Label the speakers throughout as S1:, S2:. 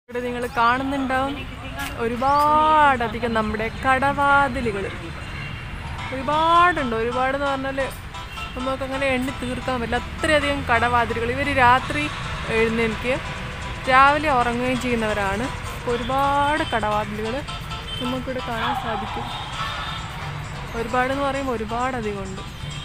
S1: ഇവിടെ നിങ്ങൾ കാണുന്നുണ്ടാവും ഒരുപാടധികം നമ്മുടെ കടവാതിലുകൾ ഒരുപാടുണ്ട് ഒരുപാട് എന്ന് പറഞ്ഞാൽ നമുക്കങ്ങനെ എണ്ണി തീർക്കാൻ പറ്റില്ല അത്രയധികം കടവാതിലുകൾ ഇവർ രാത്രി എഴുന്നേൽക്കുകയും രാവിലെ ഉറങ്ങുകയും ചെയ്യുന്നവരാണ് അപ്പോൾ ഒരുപാട് കടവാതിലുകൾ നമുക്കിവിടെ കാണാൻ സാധിക്കും ഒരുപാടെന്ന് പറയുമ്പോൾ ഒരുപാടധികം ഉണ്ട്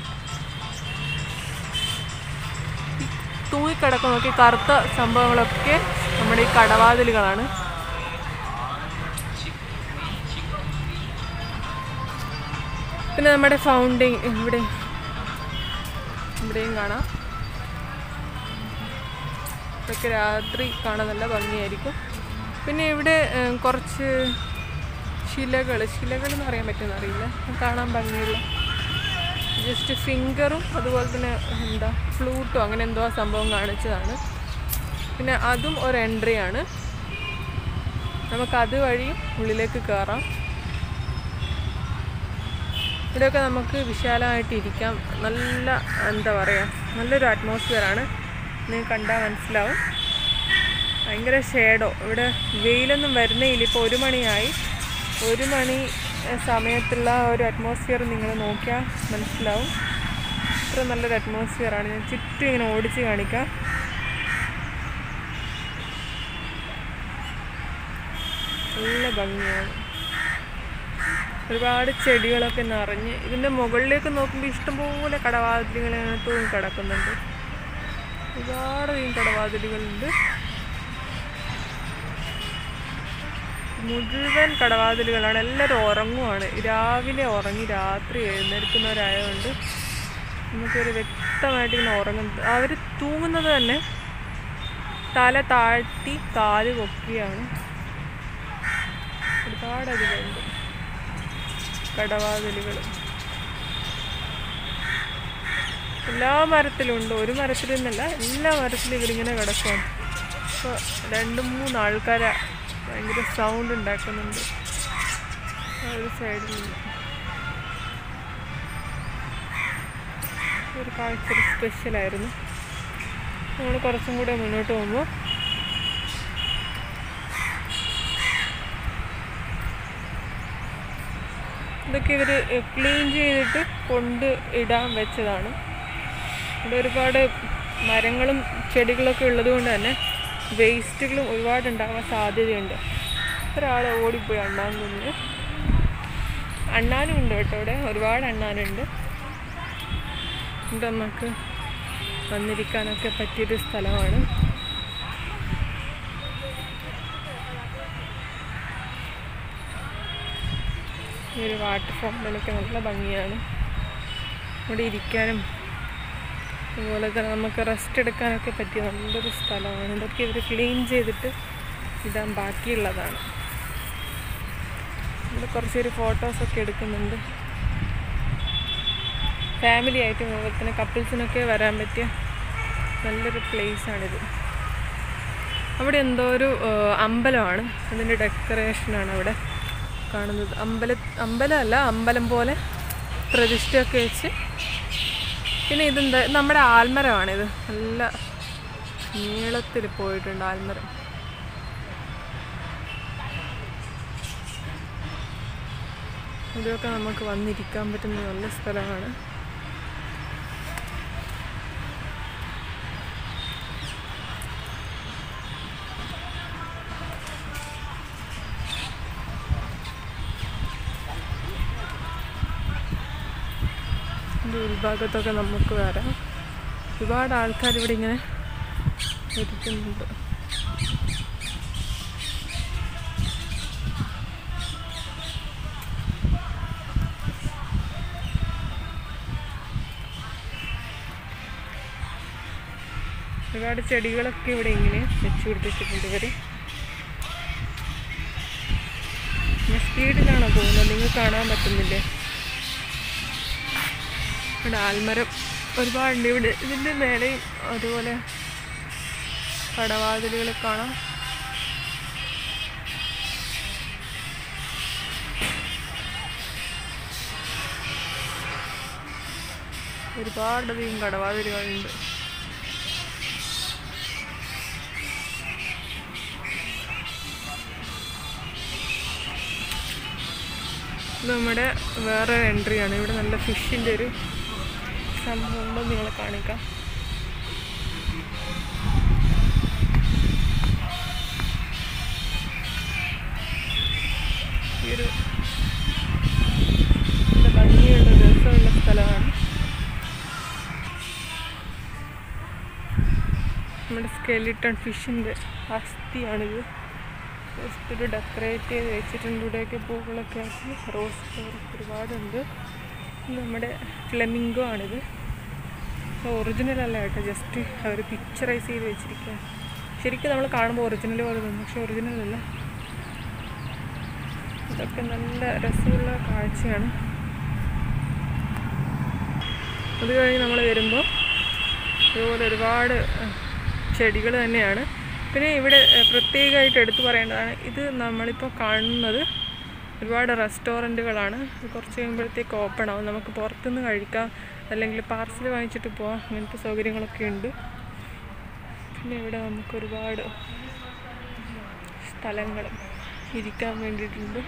S1: തൂങ്ങിക്കിടക്കുന്ന നോക്കി കറുത്ത സംഭവങ്ങളൊക്കെ നമ്മുടെ ഈ കടവാതിലുകളാണ് പിന്നെ നമ്മുടെ ഫൗണ്ടിങ് ഇവിടെ ഇവിടെയും കാണാം ഇതൊക്കെ രാത്രി കാണാൻ നല്ല ഭംഗിയായിരിക്കും പിന്നെ ഇവിടെ ഏഹ്, കുറച്ച് ശിലകൾ ശിലകൾ എന്ന് പറയാൻ പറ്റുമെന്ന് അറിയില്ല കാണാൻ ഭംഗിയുള്ള ജസ്റ്റ് ഫിംഗറും അതുപോലെ തന്നെ എന്താ ഫ്ലൂട്ടോ അങ്ങനെ എന്തോ ആ സംഭവം കാണിച്ചതാണ് പിന്നെ അതും ഒരു എൻട്രി ആണ് നമുക്ക് അതുവഴി ഉള്ളിലേക്ക് കയറാം ഇവിടെയൊക്കെ നമുക്ക് വിശാലമായിട്ട് ഇരിക്കാം നല്ല എന്താ പറയുക നല്ലൊരു atmosphere ആണ് നിങ്ങൾക്ക് കണ്ടാൽ മനസ്സിലാവും ഭയങ്കര ഷേഡോ ഇവിടെ വെയിലൊന്നും വരുന്നേയില്ല ഇപ്പോൾ ഒരു മണിയായി ഒരു മണി എ, സമയത്തുള്ള ആ ഒരു അറ്റ്മോസ്ഫിയർ നിങ്ങൾ നോക്കിയാൽ മനസ്സിലാവും ഇത്ര നല്ലൊരു atmosphere ആണ് ഞാൻ ചുറ്റും ഇങ്ങനെ ഓടിച്ച് കാണിക്കാം നല്ല ഭംഗിയാണ് ഒരുപാട് ചെടികളൊക്കെ നിറഞ്ഞ് ഇതിൻ്റെ മുകളിലേക്ക് നോക്കുമ്പോൾ ഇഷ്ടംപോലെ കടവാതിലുകൾ ഇങ്ങനെ തൂങ്ങി കിടക്കുന്നുണ്ട് ഒരുപാട് ഈ കടവാതിലുകളുണ്ട് മുഴുവൻ കടവാതിലുകളാണ് എല്ലാവരും ഉറങ്ങുവാണ് രാവിലെ ഉറങ്ങി രാത്രി എഴുന്നേൽക്കുന്നവരായതുകൊണ്ട് നമുക്കൊരു വ്യക്തമായിട്ട് ഇങ്ങനെ ഉറങ്ങുന്നത് അവർ തൂങ്ങുന്നത് തന്നെ തല താഴ്ത്തി കാല് പൊക്കിയാണ് ഒരുപാടധികമുണ്ട് കടവാതിലുകൾ എല്ലാ മരത്തിലും ഉണ്ട് ഒരു മരത്തിലും എന്നല്ല എല്ലാ മരത്തിലും ഇവരിങ്ങനെ കിടക്കുകയാണ് ഇപ്പോൾ രണ്ട് മൂന്ന് ആൾക്കാരെ ഭയങ്കര സൗണ്ട് ഉണ്ടാക്കുന്നുണ്ട് ആ ഒരു സൈഡിൽ നിന്ന് ഒരു കാഴ്ച ഒരു സ്പെഷ്യലായിരുന്നു നമ്മൾ കുറച്ചും കൂടെ മുന്നോട്ട് പോകുമ്പോൾ ഇതൊക്കെ ഇവർ ക്ലീൻ ചെയ്തിട്ട് കൊണ്ട് ഇടാൻ വെച്ചതാണ് ഇവിടെ ഒരുപാട് മരങ്ങളും ചെടികളൊക്കെ ഉള്ളത് കൊണ്ട് തന്നെ വേസ്റ്റുകളും ഒരുപാട് ഉണ്ടാകാൻ സാധ്യതയുണ്ട് ഒരാൾ ഓടിപ്പോയി അണ്ണാൻ കുഞ്ഞ് അണ്ണാനും ഉണ്ട് കേട്ടോ ഇവിടെ ഒരുപാട് അണ്ണാനുണ്ട് ഇത് നമുക്ക് വന്നിരിക്കാനൊക്കെ പറ്റിയൊരു സ്ഥലമാണ് ഈ ഒരു വാട്ടർ ഫൗണ്ടനൊക്കെ നല്ല ഭംഗിയാണ് ഇവിടെ ഇരിക്കാനും അതുപോലെ തന്നെ നമുക്ക് റെസ്റ്റ് എടുക്കാനൊക്കെ പറ്റിയ നല്ലൊരു സ്ഥലമാണ് ഇതൊക്കെ ഇവർ ക്ലീൻ ചെയ്തിട്ട് ഇടാൻ ബാക്കിയുള്ളതാണ് ഇവിടെ കുറച്ചൊരു ഫോട്ടോസൊക്കെ എടുക്കുന്നുണ്ട് ഫാമിലി ആയിട്ടും അതുപോലെ തന്നെ കപ്പിൾസിനൊക്കെ വരാൻ പറ്റിയ നല്ലൊരു പ്ലേസാണിത് അവിടെ എന്തോ ഒരു ഏഹ്, അമ്പലമാണ് അതിൻ്റെ ഡെക്കറേഷനാണ് അവിടെ കാണുന്നത് അമ്പല അമ്പലമല്ല അമ്പലം പോലെ പ്രതിഷ്ഠയൊക്കെ വെച്ച് പിന്നെ ഇതെന്താ ഇത് നമ്മുടെ ആൽമരമാണിത് നല്ല നീളത്തിൽ പോയിട്ടുണ്ട് ആൽമരം ഇതൊക്കെ നമുക്ക് വന്നിരിക്കാൻ പറ്റുന്ന നല്ല സ്ഥലമാണ് ഇതിൻ്റെ ഉൾഭാഗത്തൊക്കെ നമുക്ക് വരാം ഒരുപാട് ആൾക്കാർ ഇവിടെ ഇങ്ങനെ ഇരിക്കുന്നുണ്ട് ഒരുപാട് ചെടികളൊക്കെ ഇവിടെ ഇങ്ങനെ വെച്ച് പിടിപ്പിച്ചിട്ടുണ്ട് ഇവർ ഞാൻ സ്പീഡിലാണോ പോകുന്നത് നിങ്ങൾക്ക് കാണാൻ പറ്റുന്നില്ലേ ഇവിടെ ആൽമരം ഒരുപാടുണ്ട് ഇവിടെ ഇതിൻ്റെ മേലെയും അതുപോലെ കടവാതിലുകൾ കാണാം ഒരുപാടധികം കടവാതിലുകളുണ്ട് ഇത് നമ്മുടെ വേറെ എൻട്രിയാണ് ഇവിടെ നല്ല ഫിഷിൻ്റെ ഒരു സംഭവം ഉണ്ടെന്ന് നിങ്ങളെ കാണിക്കാം ഈ ഒരു നല്ല ഭംഗിയുള്ള രസമുള്ള സ്ഥലമാണ് നമ്മുടെ സ്കെലിട്ടൺ ഫിഷിൻ്റെ അസ്ഥിയാണിത് ജസ്റ്റ് ഒരു ഡെക്കറേറ്റ് ചെയ്ത് വെച്ചിട്ടുണ്ട് ഇവിടെയൊക്കെ പൂക്കളൊക്കെ ആക്കി റോസ് ഫ്ലവർ ഒരുപാടുണ്ട് ഇത് നമ്മുടെ ഫ്ലെമിംഗോ ആണിത് ഒറിജിനൽ അല്ല കേട്ടോ ജസ്റ്റ് അവർ പിക്ചറൈസ് ചെയ്ത് വെച്ചിരിക്കുക ശരിക്കും നമ്മൾ കാണുമ്പോൾ ഒറിജിനൽ പോലെ തോന്നും പക്ഷെ ഒറിജിനൽ അല്ല ഇതൊക്കെ നല്ല രസമുള്ള കാഴ്ചയാണ് അത് കഴിഞ്ഞ് നമ്മൾ വരുമ്പോൾ ഇതുപോലെ ഒരുപാട് ചെടികൾ തന്നെയാണ് പിന്നെ ഇവിടെ ഏഹ്, പ്രത്യേകമായിട്ട് എടുത്തു പറയേണ്ടതാണ് ഇത് നമ്മളിപ്പോൾ കാണുന്നത് ഒരുപാട് റെസ്റ്റോറൻറ്റുകളാണ് ഇത് കുറച്ച് കഴിയുമ്പോഴത്തേക്ക് ഓപ്പൺ ആവും നമുക്ക് പുറത്തുനിന്ന് കഴിക്കാം അല്ലെങ്കിൽ പാർസൽ വാങ്ങിച്ചിട്ട് പോവാം അങ്ങനത്തെ സൗകര്യങ്ങളൊക്കെ ഉണ്ട് പിന്നെ ഇവിടെ നമുക്ക് ഒരുപാട് സ്ഥലങ്ങൾ ഇരിക്കാൻ വേണ്ടിയിട്ടുണ്ട്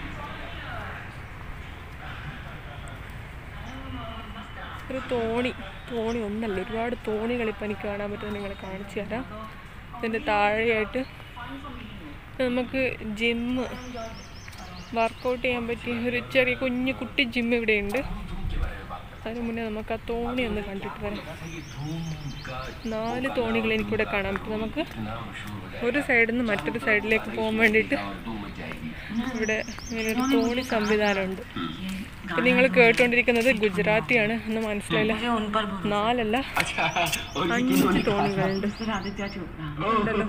S1: ഒരു തോണി തോണി ഒന്നല്ല ഒരുപാട് തോണികൾ ഇപ്പം എനിക്ക് കാണാൻ പറ്റുമെന്ന് നിങ്ങളെ കാണിച്ചു തരാം ഇതിൻ്റെ താഴെയായിട്ട് നമുക്ക് ജിമ്മ് വർക്കൗട്ട് ചെയ്യാൻ പറ്റിയ ഒരു ചെറിയ കുഞ്ഞു കുട്ടി ജിം ഇവിടെയുണ്ട് അതിന് മുന്നേ നമുക്ക് ആ തോണി ഒന്ന് കണ്ടിട്ട് വരാം നാല് തോണികൾ എനിക്കിവിടെ കാണാൻ പറ്റും നമുക്ക് ഒരു സൈഡിൽ നിന്ന് മറ്റൊരു സൈഡിലേക്ക് പോകാൻ വേണ്ടിയിട്ട് ഇവിടെ ഇങ്ങനെ ഒരു തോണി സംവിധാനമുണ്ട് ഇപ്പം നിങ്ങൾ കേട്ടുകൊണ്ടിരിക്കുന്നത് ഗുജറാത്തിയാണ് എന്ന് മനസ്സിലായില്ല
S2: मुझे उन पर भरोसा
S1: നാലല്ല
S3: अच्छा और
S1: അഞ്ച് തോണികളുണ്ട്
S2: फिर आदित्य चोपड़ा
S1: ഉണ്ടല്ലോ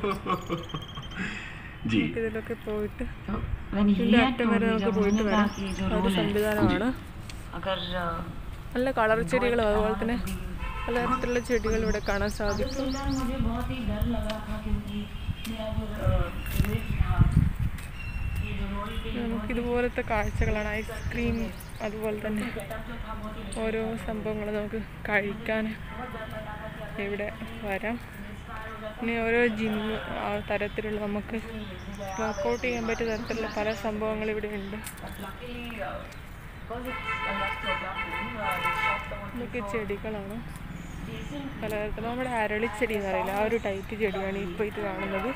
S3: जी
S1: ഇതിലൊക്കെ പോയിട്ട്
S2: तो when he
S1: ഇതിൻ്റെ
S2: had
S1: അറ്റം
S2: told
S1: വരെ
S2: me
S1: നമുക്ക്
S2: जब
S1: പോയിട്ട്
S2: उन्होंने
S1: വരാം
S2: कहा कि ये जो
S1: ആ ഒരു
S2: रोल है
S1: സംവിധാനമാണ്
S2: अगर अ,
S1: നല്ല കളർ ചെടികളും അതുപോലെ തന്നെ പലതരത്തിലുള്ള ചെടികൾ ഇവിടെ കാണാൻ സാധിക്കും
S2: यार मुझे बहुत ही डर लग रहा था क्योंकि मेरा जो इमेज था ये जो रोल के
S1: നമുക്ക് ഇതുപോലത്തെ കാഴ്ചകളാണ് ഐസ്ക്രീം അതുപോലെ തന്നെ ഓരോ സംഭവങ്ങൾ നമുക്ക് കഴിക്കാൻ ഇവിടെ വരാം പിന്നെ ഓരോ ജിം ആ തരത്തിലുള്ള നമുക്ക് വർക്കൗട്ട് ചെയ്യാൻ പറ്റിയ തരത്തിലുള്ള പല സംഭവങ്ങൾ ഇവിടെ ഉണ്ട് ഇതൊക്കെ ചെടികളാണ് പലതരത്തിലും നമ്മുടെ അരളിച്ചെടി എന്ന് പറയില്ല ആ ഒരു ടൈപ്പ് ചെടിയാണ് ഇപ്പോൾ ഇത് കാണുന്നത്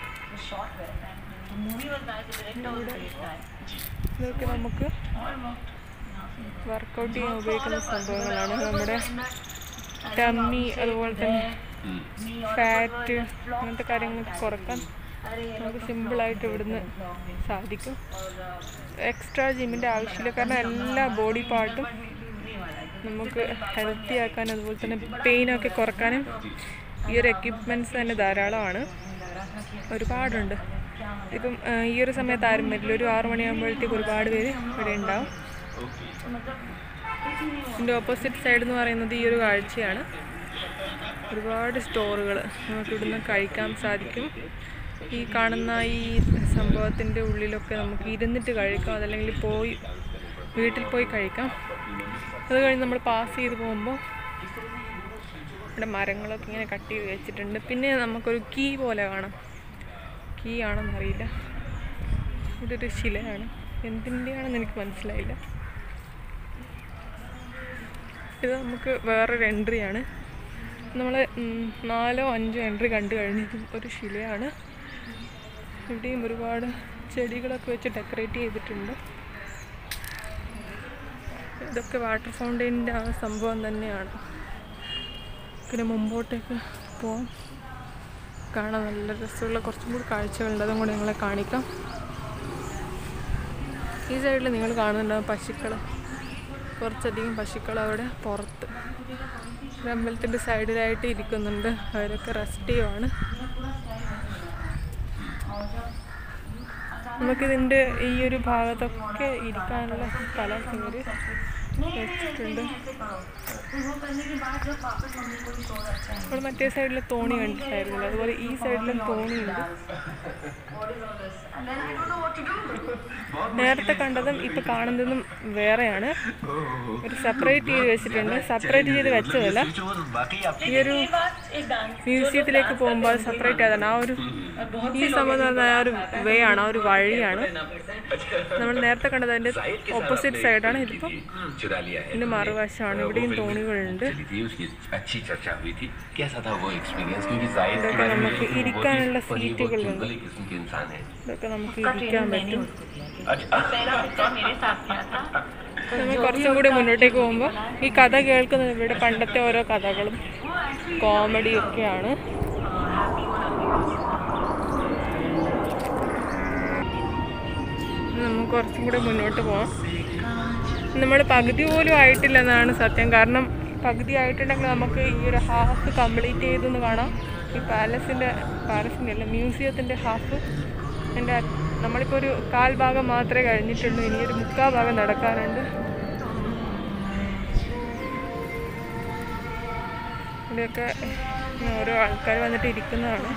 S1: ഇതൊക്കെ നമുക്ക് വർക്കൗട്ട് ചെയ്യാൻ ഉപയോഗിക്കുന്ന സംഭവങ്ങളാണ് നമ്മുടെ ടമ്മി അതുപോലെ തന്നെ ഫാറ്റ് അങ്ങനത്തെ കാര്യങ്ങളൊക്കെ കുറക്കാൻ നമുക്ക് സിമ്പിളായിട്ട് ഇവിടുന്ന് സാധിക്കും എക്സ്ട്രാ ജിമ്മിൻ്റെ ആവശ്യമില്ല കാരണം എല്ലാ ബോഡി പാർട്ടും നമുക്ക് ഹെൽത്തി ആക്കാൻ അതുപോലെ തന്നെ പെയിനൊക്കെ കുറക്കാനും ഈ ഒരു എക്യുപ്മെൻറ്റ്സ് തന്നെ ധാരാളമാണ് ഒരുപാടുണ്ട് ഇപ്പം ആ, ഈ ഒരു സമയത്ത് ആരും വരില്ല ഒരു ആറു മണിയാകുമ്പോഴത്തേക്ക് ഒരുപാട് പേര് ഇവിടെ ഉണ്ടാവും ഇതിൻ്റെ ഓപ്പോസിറ്റ് സൈഡ് എന്ന് പറയുന്നത് ഈ ഒരു കാഴ്ചയാണ് ഒരുപാട് സ്റ്റോറുകൾ നമുക്ക് ഇവിടുന്ന് കഴിക്കാൻ സാധിക്കും ഈ കാണുന്ന ഈ സംഭവത്തിൻ്റെ ഉള്ളിലൊക്കെ നമുക്ക് ഇരുന്നിട്ട് കഴിക്കാം അതല്ലെങ്കിൽ പോയി വീട്ടിൽ പോയി കഴിക്കാം അത് കഴിഞ്ഞ് നമ്മൾ പാസ് ചെയ്ത് പോകുമ്പോൾ ഇവിടെ മരങ്ങളൊക്കെ ഇങ്ങനെ കട്ട് ചെയ്ത് വെച്ചിട്ടുണ്ട് പിന്നെ നമുക്കൊരു കീ പോലെ കാണാം കീ ആണെന്നറിയില്ല ഇതൊരു ശിലയാണ് എന്തിൻ്റെയാണെന്ന് എനിക്ക് മനസ്സിലായില്ല ഇത് നമുക്ക് വേറൊരു എൻട്രിയാണ് നമ്മൾ നാലോ അഞ്ചോ എൻട്രി കണ്ടു കഴിഞ്ഞ് ഇത് ഒരു ശിലയാണ് ഇവിടെയും ഒരുപാട് ചെടികളൊക്കെ വെച്ച് ഡെക്കറേറ്റ് ചെയ്തിട്ടുണ്ട് ഇതൊക്കെ വാട്ടർ ഫൗണ്ടെയിൻ്റെ ആ സംഭവം തന്നെയാണ് പിന്നെ മുമ്പോട്ടേക്ക് പോവാം കാണാൻ നല്ല രസമുള്ള കുറച്ചും കൂടി കാഴ്ചകളുണ്ട് അതും കൂടി നിങ്ങളെ കാണിക്കാം ഈ സൈഡിൽ നിങ്ങൾ കാണുന്നുണ്ടാവും പശുക്കൾ കുറച്ചധികം പശുക്കൾ അവിടെ പുറത്ത് ഒരു അമ്പലത്തിൻ്റെ സൈഡിലായിട്ട് ഇരിക്കുന്നുണ്ട് അവരൊക്കെ റെസ്റ്റ് ചെയ്യുവാണ് നമുക്കിതിൻ്റെ ഈ ഒരു ഭാഗത്തൊക്കെ ഇരിക്കാനുള്ള സ്ഥലം ഇവർ വെച്ചിട്ടുണ്ട് നമ്മൾ മറ്റേ സൈഡിൽ തോണി കണ്ടിട്ടായിരുന്നില്ല അതുപോലെ ഈ സൈഡിലും തോണിയുണ്ട്
S2: And then I don't know what to do.
S1: നേരത്തെ കണ്ടതും ഇപ്പൊ കാണുന്നതും വേറെയാണ് ഒരു സെപ്പറേറ്റ് ചെയ്ത് വെച്ചിട്ടുണ്ട് സെപ്പറേറ്റ് ചെയ്ത് വെച്ചതല്ല ഈ ഒരു
S2: ये बात एक डांस
S1: മ്യൂസിയത്തിലേക്ക് പോകുമ്പോൾ സെപ്പറേറ്റ് ആയതാണ് ആ ഒരു ഈ സംഭവം എന്ന് പറഞ്ഞാൽ ആ ഒരു വേ ആണ് ആ ഒരു വഴിയാണ് നമ്മൾ നേരത്തെ കണ്ടത് അതിന്റെ ഓപ്പോസിറ്റ് സൈഡാണ് ഇതിപ്പോൾ
S3: चुरा लिया है
S1: ഇതിന്റെ മറുവശമാണ് ഇവിടെയും തോണികളുണ്ട്
S3: चली थी उसकी अच्छी चर्चा हुई थी कैसा था वो एक्सपीरियंस क्योंकि जाहिर के
S1: ഇതൊക്കെ
S3: बारे में
S1: നമുക്ക്
S3: वो बहुत ही
S1: ഇരിക്കാനുള്ള
S3: funny, बहुत
S1: സീറ്റുകളുണ്ട്
S3: सिंपल एक किस्म के इंसान है
S1: ഇതൊക്കെ നമുക്ക് ഇരിക്കാൻ പറ്റും
S3: अच्छा
S2: पहला बच्चा मेरे साथ गया था
S1: നമ്മൾ കുറച്ചും കൂടി മുന്നോട്ടേക്ക് പോകുമ്പോൾ ഈ കഥ കേൾക്കുന്നത് ഇവിടെ പണ്ടത്തെ ഓരോ കഥകളും കോമഡിയും ഒക്കെയാണ് നമുക്ക് കുറച്ചും കൂടി മുന്നോട്ട് പോവാം നമ്മൾ പകുതി പോലും ആയിട്ടില്ലെന്നാണ് സത്യം കാരണം പകുതി ആയിട്ടുണ്ടെങ്കിൽ നമുക്ക് ഈ ഒരു ഹാഫ് കംപ്ലീറ്റ് ചെയ്തെന്ന് കാണാം ഈ പാലസിൻ്റെ പാലസിൻ്റെ അല്ല മ്യൂസിയത്തിൻ്റെ ഹാഫ് എൻ്റെ നമ്മളിപ്പോൾ ഒരു കാൽ ഭാഗം മാത്രമേ കഴിഞ്ഞിട്ടുള്ളൂ ഇനി ഒരു മുക്കാൽ ഭാഗം നടക്കാനുണ്ട് ഇവിടെയൊക്കെ ഓരോ ആൾക്കാർ വന്നിട്ട് ഇരിക്കുന്നതാണ്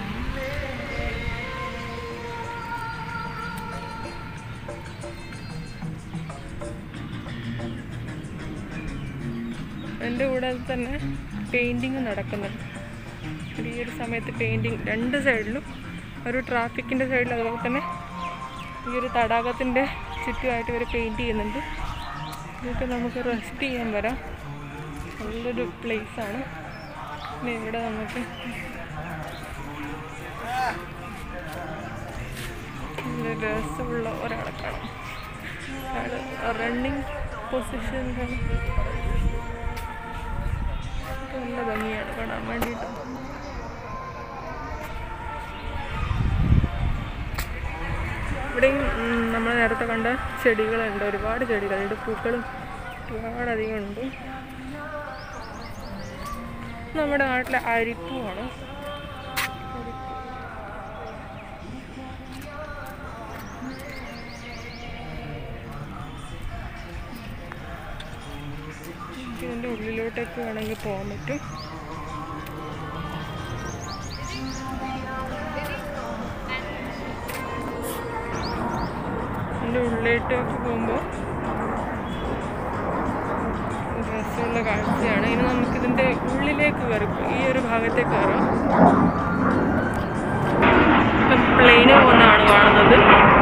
S1: എൻ്റെ കൂടെ തന്നെ പെയിൻറ്റിങ് നടക്കുന്നുണ്ട് ഒരു ഈ ഒരു സമയത്ത് പെയിൻറ്റിങ് രണ്ട് സൈഡിലും ഒരു ട്രാഫിക്കിൻ്റെ സൈഡിൽ അതുപോലെ തന്നെ ഈ ഒരു തടാകത്തിൻ്റെ ചുറ്റുമായിട്ട് ഇവർ പെയിൻറ്റ് ചെയ്യുന്നുണ്ട് ഇതൊക്കെ നമുക്ക് റെസ്റ്റ് ചെയ്യാൻ വരാം നല്ലൊരു പ്ലേസാണ് പിന്നെ ഇവിടെ നമുക്ക് നല്ല രസമുള്ള ഒരാളെ കാണാം അയാൾ റണ്ണിങ് പൊസിഷനിലാണ് നല്ല ഭംഗിയാണ് കാണാൻ വേണ്ടിയിട്ട് ഇവിടെയും നമ്മൾ നേരത്തെ കണ്ട ചെടികളുണ്ട് ഒരുപാട് ചെടികളുണ്ട് പൂക്കളും ഒരുപാടധികം ഉണ്ട് നമ്മുടെ നാട്ടിലെ അരിപ്പൂവാണ് ഇതിൻ്റെ ഉള്ളിലോട്ടേക്ക് വേണമെങ്കിൽ പോകാൻ പറ്റും ഇതിൻ്റെ ഉള്ളിലേക്ക് പോകുമ്പോൾ രസമുള്ള കാഴ്ചയാണ് ഇനി നമുക്കിതിൻ്റെ ഉള്ളിലേക്ക് കയറി ഈ ഒരു ഭാഗത്തേക്ക് കയറാം ഇപ്പം പ്ലെയിന് പോകുന്നതാണ് കാണുന്നത്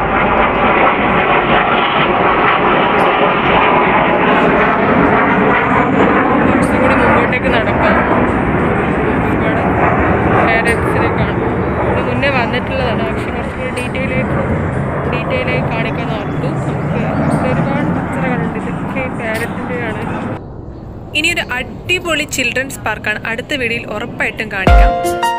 S1: കുറച്ചും കൂടി മുമ്പോട്ടേക്ക് നടക്കാം ഒരുപാട് പാരറ്റ്സിലേക്കാണ് ഇവിടെ മുന്നേ വന്നിട്ടുള്ളതാണ് പക്ഷെ കുറച്ചും കൂടി ഡീറ്റെയിൽ ഡീറ്റെയിൽ ആയി കാണിക്കാൻ ഓർത്തു നമുക്ക് ഇവിടെ ഒരുപാട് പിക്ചറുകളുണ്ട് ഇതൊക്കെ പാരറ്റിൻ്റെയാണ് ഇനിയൊരു അടിപൊളി ചിൽഡ്രൻസ് പാർക്കാണ് അടുത്ത വീഡിയോയിൽ ഉറപ്പായിട്ടും കാണിക്കാം